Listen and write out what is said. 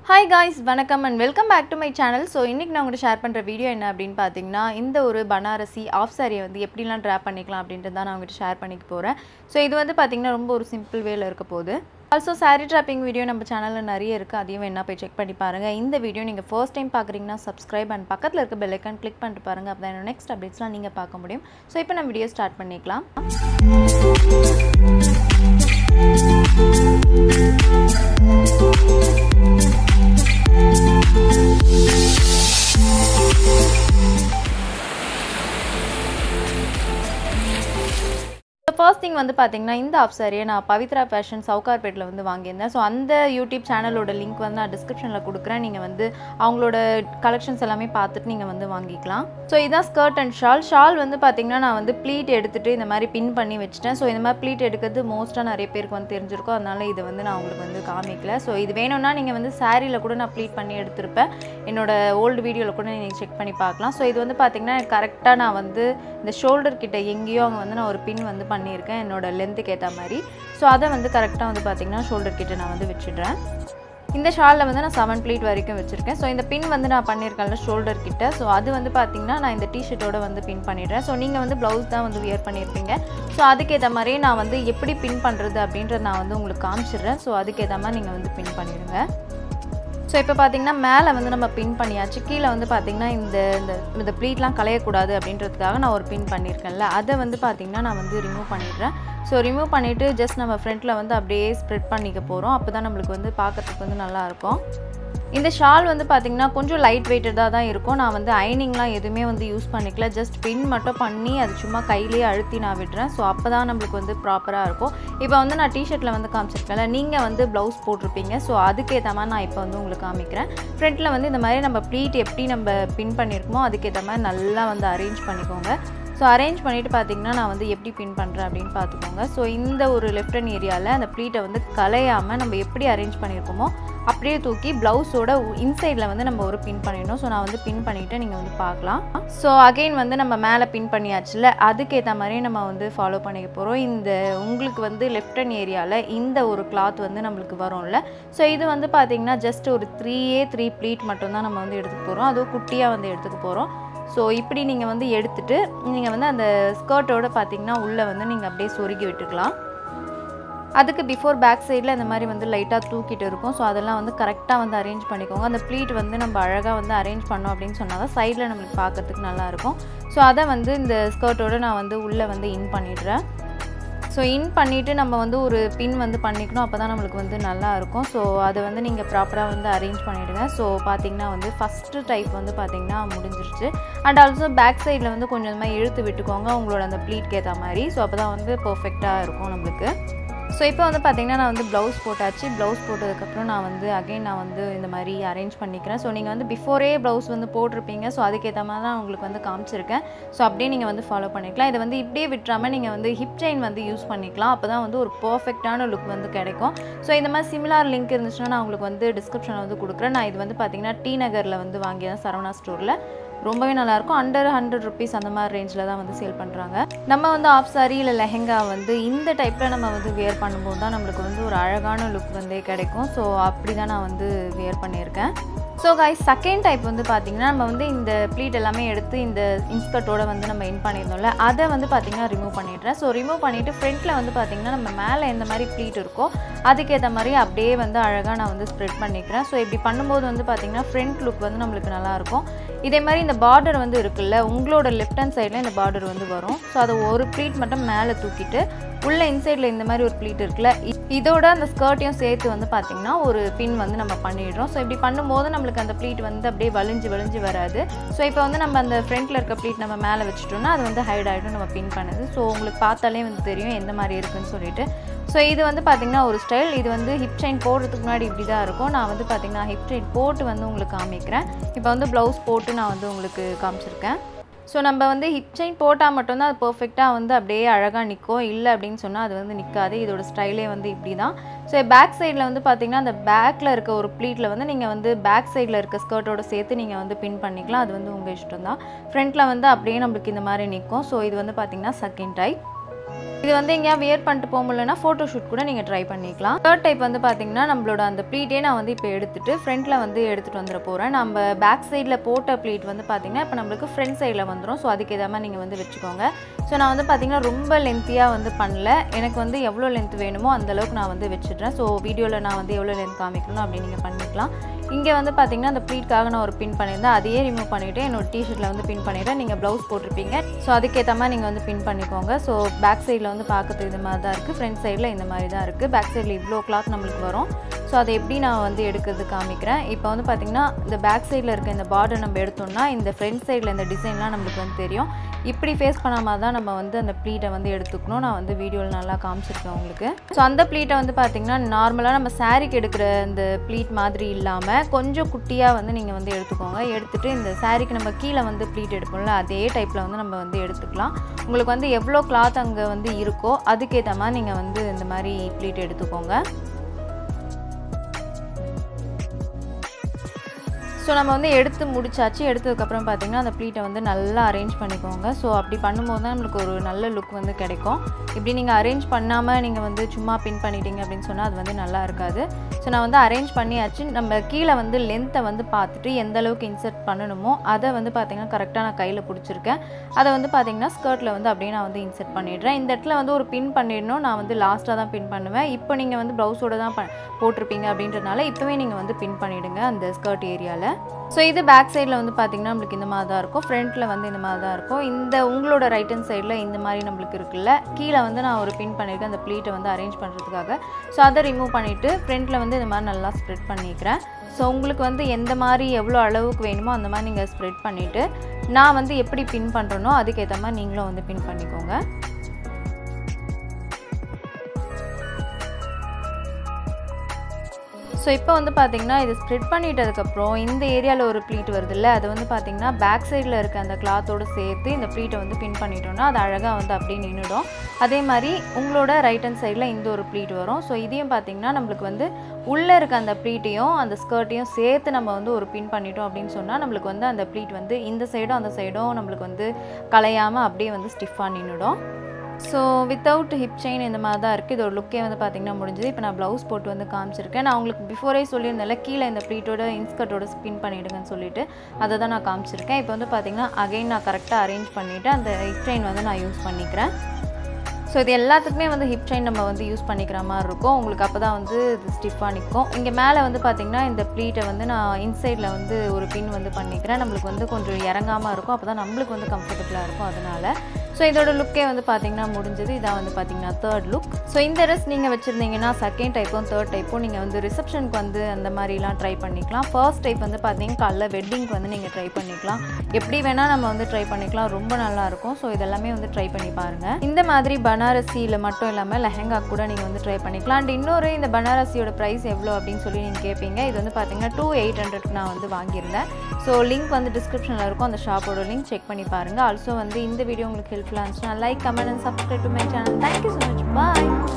hi guys வணக்கம் and welcome back to my channel so இன்றைக்கி நான் உங்கள்கிட்ட ஷேர் பண்ணுற வீடியோ என்ன அப்படின்னு பார்த்தீங்கன்னா இந்த ஒரு பனாரசி ஆஃப் சாரியை வந்து எப்படிலாம் ட்ராப் பண்ணிக்கலாம் அப்படின்ட்டு தான் நான் உங்கள்கிட்ட ஷேர் பண்ணிக்க போகிறேன் ஸோ இது வந்து பார்த்திங்கன்னா ரொம்ப ஒரு சிம்பிள் வேல இருக்க போகுது ஆல்சோ சாரீ ட்ராப்பிங் வீடியோ நம்ம சேனலில் நிறைய இருக்குது அதையும் என்ன போய் செக் பண்ணி பாருங்கள் இந்த வீடியோ நீங்கள் ஃபர்ஸ்ட் டைம் பார்க்குறீங்கன்னா சப்ஸ்கிரைப் அண்ட் பக்கத்தில் இருக்க பெல் ஐக்கான் கிளிக் பண்ணிட்டு பாருங்கள் அப்போ தான் நெக்ஸ்ட் அப்டேட்ஸ்லாம் நீங்கள் பார்க்க முடியும் ஸோ இப்போ நம்ம வீடியோ ஸ்டார்ட் பண்ணிக்கலாம் ஃபர்ஸ்ட் திங் வந்து பார்த்தீங்கன்னா இந்த ஆஃப் சாரியை நான் பவித்ரா ஃபேஷன் சவுகார்பேட்டில் வந்து வாங்கியிருந்தேன் ஸோ அந்த யூடியூப் சேனலோட லிங்க் வந்து நான் டிஸ்கிரிப்ஷனில் கொடுக்குறேன் நீங்கள் வந்து அவங்களோட கலெக்ஷன்ஸ் எல்லாமே பார்த்துட்டு நீங்கள் வந்து வாங்கிக்கலாம் ஸோ இதான் ஸ்கர்ட் அண்ட் ஷால் ஷால் வந்து பார்த்தீங்கன்னா நான் வந்து ப்ளீட் எடுத்துகிட்டு இந்த மாதிரி பின் பண்ணி வச்சுட்டேன் ஸோ இந்த மாதிரி ப்ளீட் எடுக்கிறது மோஸ்ட்டாக நிறைய பேருக்கு வந்து தெரிஞ்சிருக்கும் அதனால இது வந்து நான் உங்களுக்கு வந்து காமிக்கல ஸோ இது வேணும்னா நீங்கள் வந்து சாரியில் கூட நான் ப்ளீட் பண்ணி எடுத்திருப்பேன் என்னோட ஓல்டு வீடியோவில் கூட நீங்கள் செக் பண்ணி பார்க்கலாம் ஸோ இது வந்து பார்த்தீங்கன்னா கரெக்டாக நான் வந்து இந்த ஷோல்டர் கிட்ட எங்கேயோ அங்கே வந்து நான் ஒரு பின் வந்து பண்ணியிருக்கேன் என்னோட லென்த்துக்கு ஏற்ற மாதிரி ஸோ அதை வந்து கரெக்டாக வந்து பார்த்திங்கன்னா ஷோல்டர் கிட்ட நான் வந்து வச்சிடுறேன் இந்த ஷாலில் வந்து நான் செவன் ப்ளீட் வரைக்கும் வச்சுருக்கேன் ஸோ இந்த பின் வந்து நான் பண்ணியிருக்கேன்ல ஷோல்டர் கிட்ட ஸோ அது வந்து பார்த்திங்கன்னா நான் இந்த டிஷர்ட்டோட வந்து பின் பண்ணிடுறேன் ஸோ நீங்கள் வந்து ப்ளவுஸ் தான் வந்து வியர் பண்ணியிருப்பீங்க ஸோ அதுக்கேற்ற மாதிரி நான் வந்து எப்படி பின் பண்ணுறது அப்படின்றத நான் வந்து உங்களுக்கு காமிச்சிடுறேன் ஸோ அதுக்கேற்ற மாதிரி நீங்கள் வந்து பின் பண்ணிடுங்க ஸோ இப்போ பார்த்தீங்கன்னா மேலே வந்து நம்ம பின் பண்ணியாச்சு கீழே வந்து பார்த்திங்கன்னா இந்த இந்த இந்த ப்ளீட்லாம் களையக்கூடாது அப்படின்றதுக்காக நான் ஒரு பின் பண்ணியிருக்கேன்ல அதை வந்து பார்த்திங்கன்னா நான் வந்து ரிமூவ் பண்ணிடுறேன் ஸோ ரிமூவ் பண்ணிவிட்டு ஜஸ்ட் நம்ம ஃப்ரண்ட்டில் வந்து அப்படியே ஸ்ப்ரெட் பண்ணிக்க போகிறோம் அப்போ தான் நம்மளுக்கு வந்து பார்க்கறதுக்கு வந்து நல்லாயிருக்கும் இந்த ஷால் வந்து பார்த்திங்கன்னா கொஞ்சம் லைட் வெயிட்டடாக தான் இருக்கும் நான் வந்து அயனிங்லாம் எதுவுமே வந்து யூஸ் பண்ணிக்கல ஜஸ்ட் பின் மட்டும் பண்ணி அது சும்மா கையிலேயே அழுத்தி நான் விடுறேன் ஸோ அப்போ தான் நம்மளுக்கு வந்து ப்ராப்பராக இருக்கும் இப்போ வந்து நான் டிஷர்ட்டில் வந்து காமிச்சிருக்கேன்ல நீங்கள் வந்து ப்ளவுஸ் போட்டிருப்பீங்க ஸோ அதுக்கேற்ற மாதிரி நான் இப்போ வந்து உங்களுக்கு காமிக்கிறேன் ஃப்ரண்ட்டில் வந்து இந்த மாதிரி நம்ம ப்ளீட் எப்படி நம்ம பின் பண்ணியிருக்கோமோ அதுக்கேற்ற மாதிரி நல்லா வந்து அரேஞ்ச் பண்ணிக்கோங்க ஸோ அரேஞ்ச் பண்ணிவிட்டு பார்த்தீங்கன்னா நான் வந்து எப்படி பின் பண்ணுறேன் அப்படின்னு பார்த்துக்கோங்க ஸோ இந்த ஒரு லெஃப்ட் ஹேண்ட் ஏரியாவில் அந்த ப்ளீட்டை வந்து கலையாமல் நம்ம எப்படி அரேஞ்ச் பண்ணியிருக்கோமோ அப்படியே தூக்கி ப்ளவுஸோட இன்சைடில் வந்து நம்ம ஒரு பின் பண்ணிடணும் ஸோ நான் வந்து பின் பண்ணிவிட்டு நீங்கள் வந்து பார்க்கலாம் ஸோ அகெயின் வந்து நம்ம மேலே பின் பண்ணியாச்சுல அதுக்கேற்ற மாதிரி நம்ம வந்து ஃபாலோ பண்ணிக்க போகிறோம் இந்த உங்களுக்கு வந்து லெஃப்ட் ஹேண்ட் ஏரியாவில் இந்த ஒரு கிளாத் வந்து நம்மளுக்கு வரும்ல ஸோ இது வந்து பார்த்திங்கன்னா ஜஸ்ட் ஒரு த்ரீயே த்ரீ ப்ளீட் மட்டும்தான் நம்ம வந்து எடுத்துக்க போகிறோம் அதுவும் குட்டியாக வந்து எடுத்துக்க போகிறோம் ஸோ இப்படி நீங்கள் வந்து எடுத்துட்டு நீங்கள் வந்து அந்த ஸ்கர்ட்டோட பார்த்தீங்கன்னா உள்ளே வந்து நீங்கள் அப்படியே சொருகி விட்டுக்கலாம் அதுக்கு பிஃபோர் பேக் சைடில் இந்த மாதிரி வந்து லைட்டாக தூக்கிட்டு இருக்கும் ஸோ அதெல்லாம் வந்து கரெக்டாக வந்து அரேஞ்ச் பண்ணிக்கோங்க அந்த ப்ளீட் வந்து நம்ம அழகாக வந்து அரேஞ்ச் பண்ணோம் அப்படின்னு சொன்னால் தான் சைடில் நம்மளுக்கு பார்க்கறதுக்கு நல்லாயிருக்கும் ஸோ அதை வந்து இந்த ஸ்கர்ட்டோட நான் வந்து உள்ளே வந்து இன் பண்ணிடுறேன் ஸோ இன் பண்ணிவிட்டு நம்ம வந்து ஒரு பின் வந்து பண்ணிக்கணும் அப்போ தான் நம்மளுக்கு வந்து நல்லா இருக்கும் ஸோ அதை வந்து நீங்கள் ப்ராப்பராக வந்து அரேஞ்ச் பண்ணிவிடுங்க ஸோ பார்த்தீங்கன்னா வந்து ஃபஸ்ட்டு டைப் வந்து பார்த்திங்கன்னா முடிஞ்சிருச்சு அண்ட் ஆல்சோ பேக் சைடில் வந்து கொஞ்சம் மாதிரி இழுத்து விட்டுக்கோங்க உங்களோட அந்த ப்ளீட்க்கு ஏற்ற மாதிரி ஸோ அப்போ தான் வந்து பர்ஃபெக்டாக இருக்கும் நம்மளுக்கு ஸோ இப்போ வந்து பார்த்திங்கன்னா நான் வந்து ப்ளவுஸ் போட்டாச்சு ப்ளவுஸ் போட்டதுக்கப்புறம் நான் வந்து அகைன் நான் வந்து இந்த மாதிரி அரேஞ்ச் பண்ணிக்கிறேன் ஸோ நீங்கள் வந்து பிஃபோரே ப்ளவுஸ் வந்து போட்டிருப்பீங்க ஸோ அதுக்கேற்ற மாதிரி தான் உங்களுக்கு வந்து காமிச்சிருக்கேன் ஸோ அப்படியே நீங்கள் வந்து ஃபாலோ பண்ணிக்கலாம் இதை வந்து இப்படியே விட்டுறாமல் நீங்கள் வந்து ஹிப் செயின் வந்து யூஸ் பண்ணிக்கலாம் அப்போ தான் வந்து ஒரு பர்ஃபெக்டான லுக் வந்து கிடைக்கும் ஸோ இந்த மாதிரி சிமிலார் லிங்க் இருந்துச்சுன்னா நான் உங்களுக்கு வந்து டிஸ்கிரிப்ஷனில் வந்து கொடுக்குறேன் நான் இது வந்து பார்த்திங்கன்னா டி நகரில் வந்து வாங்கியதான் சரவணா ஸ்டோரில் ரொம்பவே நல்லாயிருக்கும் அண்டர் ஹண்ட்ரட் ருபீஸ் அந்த மாதிரி ரேஞ்சில் தான் வந்து சேல் பண்ணுறாங்க நம்ம வந்து ஆஃப் சாரி இல்லை லெஹெங்கா வந்து இந்த டைப்பில் நம்ம வந்து வியர் பண்ணும்போது தான் நம்மளுக்கு வந்து ஒரு அழகான லுக் வந்து கிடைக்கும் ஸோ அப்படி தான் நான் வந்து வியர் பண்ணியிருக்கேன் ஸோ காய்ஸ் செகண்ட் டைப் வந்து பார்த்திங்கன்னா நம்ம வந்து இந்த ப்ளீட் எல்லாமே எடுத்து இந்த இன்ஸ்கர்ட்டோட வந்து நம்ம இன் பண்ணியிருந்தோம்ல அதை வந்து பார்த்திங்கன்னா ரிமூவ் பண்ணிடுறேன் ஸோ ரிமூவ் பண்ணிவிட்டு ஃப்ரண்ட்டில் வந்து பார்த்திங்கன்னா நம்ம மேலே எந்த மாதிரி ப்ளீட் இருக்கோ அதுக்கேற்ற மாதிரி அப்படியே வந்து அழகாக நான் வந்து ஸ்ப்ரெட் பண்ணிக்கிறேன் ஸோ இப்படி பண்ணும்போது வந்து பார்த்திங்கன்னா ஃப்ரண்ட் லுக் வந்து நம்மளுக்கு நல்லாயிருக்கும் இதே மாதிரி இந்த பார்டர் வந்து இருக்குல்ல உங்களோட லெஃப்ட் ஹேண்ட் சைடில் இந்த பார்டர் வந்து வரும் ஸோ அதை ஒரு ப்ளீட் மட்டும் மேலே தூக்கிட்டு உள்ள இன்சைடில் இந்த மாதிரி ஒரு ப்ளீட் இருக்குல்ல இதோட அந்த ஸ்கர்ட்டையும் சேர்த்து வந்து பார்த்திங்கன்னா ஒரு பின் வந்து நம்ம பண்ணிடுறோம் ஸோ இப்படி பண்ணும்போது நம்மளுக்கு அந்த ப்ளீட் வந்து அப்படியே வலிஞ்சு வலிஞ்சு வராது ஸோ இப்போ வந்து நம்ம அந்த ஃப்ரண்ட்டில் இருக்க ப்ளீட் நம்ம மேலே வச்சுட்டோம்னா அது வந்து ஹைட் ஆகிடும் நம்ம பின் பண்ணுது ஸோ உங்களுக்கு பார்த்தாலே வந்து தெரியும் எந்த மாதிரி இருக்குன்னு சொல்லிட்டு ஸோ இது வந்து பார்த்திங்கன்னா ஒரு ஸ்டைல் இது வந்து ஹிப் செயின் போடுறதுக்கு முன்னாடி இப்படி தான் இருக்கும் நான் வந்து பார்த்திங்கன்னா ஹிப் செயின் போட்டு வந்து உங்களுக்கு காமிக்கிறேன் இப்போ வந்து ப்ளவுஸ் போட்டு நான் வந்து உங்களுக்கு காமிச்சிருக்கேன் ஸோ நம்ம வந்து ஹிப் செயின் போட்டால் மட்டும்தான் அது பர்ஃபெக்டாக வந்து அப்படியே அழகாக நிற்கும் இல்லை அப்படின்னு சொன்னால் அது வந்து நிற்காது இதோட ஸ்டைலே வந்து இப்படி தான் ஸோ பேக் சைடில் வந்து பார்த்திங்கன்னா அந்த பேக்கில் இருக்க ஒரு ப்ளீட்டில் வந்து நீங்கள் வந்து பேக் சைடில் இருக்க ஸ்கர்ட்டோட சேர்த்து நீங்கள் வந்து பின் பண்ணிக்கலாம் அது வந்து உங்கள் இஷ்டம் தான் ஃப்ரண்ட்டில் வந்து அப்படியே நம்மளுக்கு இந்த மாதிரி நிற்கும் ஸோ இது வந்து பார்த்திங்கன்னா செகண்ட் டைப் இது வந்து எங்கேயா வியர் பண்ணிட்டு போக முடியலன்னா ஃபோட்டோ ஷூட் கூட நீங்கள் ட்ரை பண்ணிக்கலாம் தேர்ட் டைப் வந்து பார்த்தீங்கன்னா நம்மளோட அந்த ப்ளீட்டே நான் வந்து இப்போ எடுத்துட்டு ஃப்ரண்ட்டில் வந்து எடுத்துகிட்டு வந்துட போகிறேன் நம்ம பேக் சைடில் போட்ட ப்ளீட் வந்து பார்த்தீங்கன்னா இப்போ நம்மளுக்கு ஃப்ரண்ட் சைடில் வந்துடும் ஸோ அதுக்கு ஏற்ற மாதிரி நீங்கள் வந்து வச்சுக்கோங்க ஸோ நான் வந்து பார்த்தீங்கன்னா ரொம்ப லென்த்தியாக வந்து பண்ணல எனக்கு வந்து எவ்வளோ லென்த் வேணுமோ அந்த அளவுக்கு நான் வந்து வச்சுட்றேன் ஸோ வீடியோவில் நான் வந்து எவ்வளோ லென்த் காமிக்கணும் அப்படி நீங்கள் பண்ணிக்கலாம் இங்கே வந்து பார்த்தீங்கன்னா அந்த ப்ளீட்காக நான் ஒரு பின் பண்ணியிருந்தேன் அதையே ரிமூவ் பண்ணிவிட்டு என்னோட டிஷர்ட்டில் வந்து பின் பண்ணிவிட்டேன் நீங்கள் ப்ளவுஸ் போட்டிருப்பீங்க ஸோ அதுக்கேற்ற மாதிரி நீங்கள் வந்து பின் பண்ணிக்கோங்க ஸோ பேக் சைடில் வந்து பார்க்கறதுக்கு இது மாதிரி தான் இருக்குது ஃப்ரண்ட் சைடில் இந்த மாதிரி தான் இருக்குது பேக் சைடில் இவ்வளோ கிளாத் நம்மளுக்கு வரும் ஸோ அதை எப்படி நான் வந்து எடுக்கிறது காமிக்கிறேன் இப்போ வந்து பார்த்திங்கன்னா இந்த பேக் சைடில் இருக்க இந்த பார்டர் நம்ம எடுத்தோம்னா இந்த ஃப்ரண்ட் சைடில் இந்த டிசைன்லாம் நம்மளுக்கு வந்து தெரியும் இப்படி ஃபேஸ் பண்ணாமல் தான் நம்ம வந்து அந்த ப்ளீட்டை வந்து எடுத்துக்கணும் நான் வந்து வீடியோவில் நல்லா காமிச்சிருக்கேன் உங்களுக்கு ஸோ அந்த ப்ளீட்டை வந்து பார்த்திங்கன்னா நார்மலாக நம்ம சாரீக்கு எடுக்கிற இந்த ப்ளீட் மாதிரி இல்லாமல் கொஞ்சம் குட்டியாக வந்து நீங்கள் வந்து எடுத்துக்கோங்க எடுத்துகிட்டு இந்த சாரீக்கு நம்ம கீழே வந்து ப்ளீட் எடுப்போம்ல அதே டைப்பில் வந்து நம்ம வந்து எடுத்துக்கலாம் உங்களுக்கு வந்து எவ்வளோ கிளாத் அங்கே வந்து இருக்கோ அதுக்கேற்ற மாதிரி நீங்கள் வந்து இந்த மாதிரி ப்ளீட் எடுத்துக்கோங்க ஸோ நம்ம வந்து எடுத்து முடிச்சாச்சு எடுத்ததுக்கப்புறம் பார்த்தீங்கன்னா அந்த ப்ளீட்டை வந்து நல்லா அரேஞ்ச் பண்ணிக்கோங்க ஸோ அப்படி பண்ணும்போது தான் நம்மளுக்கு ஒரு நல்ல லுக் வந்து கிடைக்கும் இப்படி நீங்கள் அரேஞ்ச் பண்ணாமல் நீங்கள் வந்து சும்மா பின் பண்ணிட்டீங்க அப்படின்னு சொன்னால் அது வந்து நல்லா இருக்காது ஸோ நான் வந்து அரேஞ்ச் பண்ணியாச்சு நம்ம கீழே வந்து லென்த்தை வந்து பார்த்துட்டு எந்த அளவுக்கு இன்சர்ட் பண்ணணுமோ அதை வந்து பார்த்திங்கன்னா கரெக்டாக நான் கையில் பிடிச்சிருக்கேன் அதை வந்து பார்த்திங்கன்னா ஸ்கர்ட்டில் வந்து அப்படியே நான் வந்து இன்சர்ட் பண்ணிடுறேன் இந்த இடத்துல வந்து ஒரு பின் பண்ணிடணும் நான் வந்து லாஸ்ட்டாக தான் பின் பண்ணுவேன் இப்போ நீங்கள் வந்து ப்ளவுஸோட தான் ப போட்டிருப்பீங்க அப்படின்றதுனால இப்போவே நீங்கள் வந்து பின் பண்ணிவிடுங்க அந்த ஸ்கர்ட் ஏரியாவில் ஸோ இது பேக் சைடில் வந்து பார்த்திங்கன்னா நம்மளுக்கு இந்த மாதிரி தான் இருக்கும் ஃப்ரண்ட்டில் வந்து இந்த மாதிரி தான் இருக்கும் இந்த உங்களோட ரைட் ஹேண்ட் சைடில் இந்த மாதிரி நம்மளுக்கு இருக்குல்ல கீழே வந்து நான் ஒரு பின் பண்ணியிருக்கேன் அந்த ப்ளீட்டை வந்து அரேஞ்ச் பண்ணுறதுக்காக ஸோ அதை ரிமூவ் பண்ணிவிட்டு ஃப்ரண்ட்டில் வந்து இந்த மாதிரி நல்லா ஸ்ப்ரெட் பண்ணிக்கிறேன் ஸோ உங்களுக்கு வந்து எந்த மாதிரி எவ்வளோ அளவுக்கு வேணுமோ அந்த மாதிரி நீங்கள் ஸ்ப்ரெட் பண்ணிவிட்டு நான் வந்து எப்படி பின் பண்ணுறனோ அதுக்கேற்ற மாதிரி நீங்களும் வந்து பின் பண்ணிக்கோங்க ஸோ இப்போ வந்து பார்த்தீங்கன்னா இது ஸ்ப்ரெட் பண்ணிட்டதுக்கப்புறம் இந்த ஏரியாவில் ஒரு ப்ளீட் வருதுல்ல அது வந்து பார்த்தீங்கன்னா பேக் சைடில் இருக்க அந்த கிளாத்தோடு சேர்த்து இந்த ப்ளீட்டை வந்து பின் பண்ணிட்டோம்னா அது அழகாக வந்து அப்படியே நின்றுடும் அதே மாதிரி உங்களோட ரைட் ஹேண்ட் சைடில் இந்த ஒரு ப்ளீட் வரும் ஸோ இதையும் பார்த்தீங்கன்னா நம்மளுக்கு வந்து உள்ளே இருக்க அந்த ப்ளீட்டையும் அந்த ஸ்கர்ட்டையும் சேர்த்து நம்ம வந்து ஒரு பின் பண்ணிட்டோம் அப்படின்னு சொன்னால் நம்மளுக்கு வந்து அந்த ப்ளீட் வந்து இந்த சைடும் அந்த சைடும் நம்மளுக்கு வந்து கலையாமல் அப்படியே வந்து ஸ்டிஃபாக நின்றுடும் ஸோ வித்தவுட் ஹிப் செயின் இந்த மாதிரி தான் இருக்குது இதோட லுக்கே வந்து பார்த்திங்கன்னா முடிஞ்சது இப்போ நான் ப்ளவுஸ் போட்டு வந்து காமிச்சிருக்கேன் நான் உங்களுக்கு பிஃபோரே சொல்லியிருந்தேன்ல கீழே இந்த ப்ளீட்டோட இன்ஸ்கர்ட்டோட ஸ்பின் பண்ணிவிடுங்கன்னு சொல்லிட்டு அதை தான் நான் காமிச்சிருக்கேன் இப்போ வந்து பார்த்திங்கன்னா அகைன் நான் கரெக்டாக அரேஞ்ச் பண்ணிவிட்டு அந்த ஹிப் செயின் வந்து நான் யூஸ் பண்ணிக்கிறேன் ஸோ இது எல்லாத்துக்குமே வந்து ஹிப் செயின் நம்ம வந்து யூஸ் பண்ணிக்கிற மாதிரி இருக்கும் உங்களுக்கு அப்போ தான் வந்து இது ஸ்டிஃபாக நிற்கும் இங்கே மேலே வந்து பார்த்திங்கன்னா இந்த ப்ளீட்டை வந்து நான் இன்சைடில் வந்து ஒரு பின் வந்து பண்ணிக்கிறேன் நம்மளுக்கு வந்து கொஞ்சம் இறங்காமல் இருக்கும் அப்போ தான் நம்மளுக்கு வந்து கம்ஃபர்டபுளாக இருக்கும் அதனால் ஸோ இதோட லுக்கே வந்து பார்த்தீங்கன்னா முடிஞ்சது இதான் வந்து பார்த்தீங்கன்னா தேர்ட் லுக் ஸோ இந்த ட்ரெஸ் நீங்கள் வச்சுருந்தீங்கன்னா செகண்ட் டைப்பும் தேர்ட் டைப்பும் நீங்கள் வந்து ரிசப்ஷனுக்கு வந்து அந்த மாதிரிலாம் ட்ரை பண்ணிக்கலாம் ஃபர்ஸ்ட் டைப் வந்து பார்த்தீங்கன்னா காலைல வெட்டிங்க்கு வந்து நீங்கள் ட்ரை பண்ணிக்கலாம் எப்படி வேணால் நம்ம வந்து ட்ரை பண்ணிக்கலாம் ரொம்ப நல்லாயிருக்கும் ஸோ இதெல்லாமே வந்து ட்ரை பண்ணி பாருங்கள் இந்த மாதிரி பனாரசியில் மட்டும் இல்லாமல் லெஹங்கா கூட நீங்கள் வந்து ட்ரை பண்ணிக்கலாம் அண்ட் இன்னொரு இந்த பனாரசியோட ப்ரைஸ் எவ்வளோ அப்படின்னு சொல்லி நீங்கள் கேட்பீங்க இது வந்து பார்த்தீங்கன்னா டூ எயிட் ஹண்ட்ரட்க்கு நான் வந்து வாங்கியிருந்தேன் ஸோ லிங்க் வந்து டிஸ்கிரிப்ஷனில் இருக்கும் அந்த ஷாப்போட லிங்க் செக் பண்ணி பாருங்கள் ஆல்சோ வந்து இந்த வீடியோ உங்களுக்கு ஹெல்ப்ஃபுல்லாக இருந்துச்சுன்னா like comment and subscribe to my channel thank you so much bye